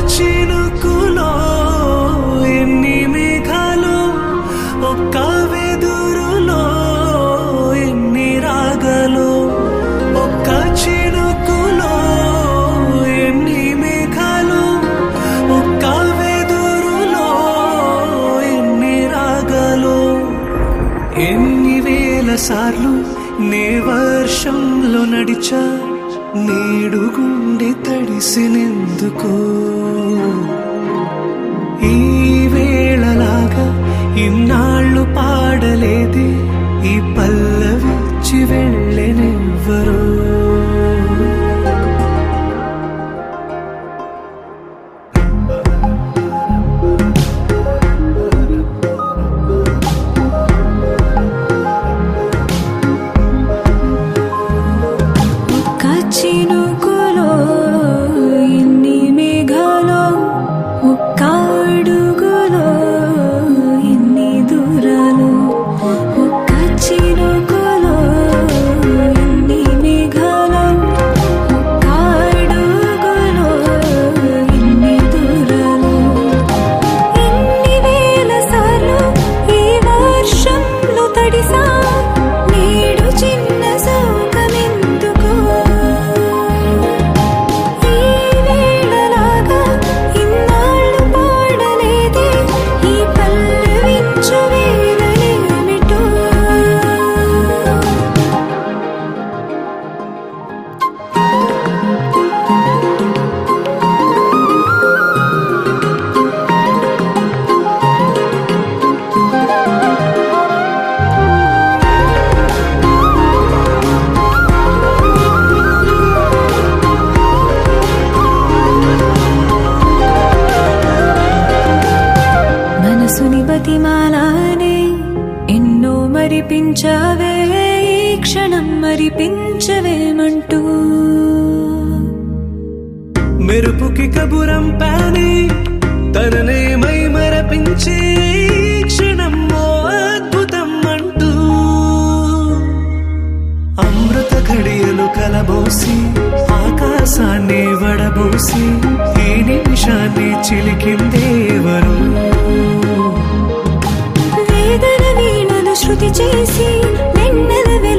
చినుకులో ఎన్ని మేఘాలు ఒక్క వెదురులో ఎన్ని రాగలు ఒక్క చినుకులో ఎన్ని మేఘాలు ఒక్క వెదురులో ఎన్ని రాగలు ఎన్ని వేల సార్లు నే వర్షంలో నడిచా నేడు గుండె తడిసినెందుకో ఈ వేళలాగా ఇన్నాళ్ళు పాడలేదే ఈ పల్లవిచ్చి వెళ్ళెనెవ్వరో ఒక్క చినుకులో ఎన్ని మేఘాలో ఒక్క అడుగులో ఎన్ని దూరాలు ఒక్క చినుకులో ఎన్ని మేఘాలో ఒక్క అడుగులో ఎన్ని దూరాలు ఎన్ని వేల సార్లు ఈ వర్షంలో తడిసా నేడు చిన్న సౌకమెందుకో ఈ వేళలాగా ఇన్నాళ్ళు పాడలేదే ఈ పల్లవించు వేదనేమిటో మనసుని బతిమాలానే ఎన్నో మరిపించవే ఈ క్షణం మరిపించవేమంటూ మెరుపుకి కబురం పాని తననే మై మరపించే ఈ క్షణం ఓ అద్భుతం అంటూ అమృత ఘడియలు కలబోసి ఆకాశాన్ని వడబోసి ఈ నిమిషాన్ని చిలికిందేవరు వేదన వీణలు శృతి చేసి వెన్నెల వెలుగు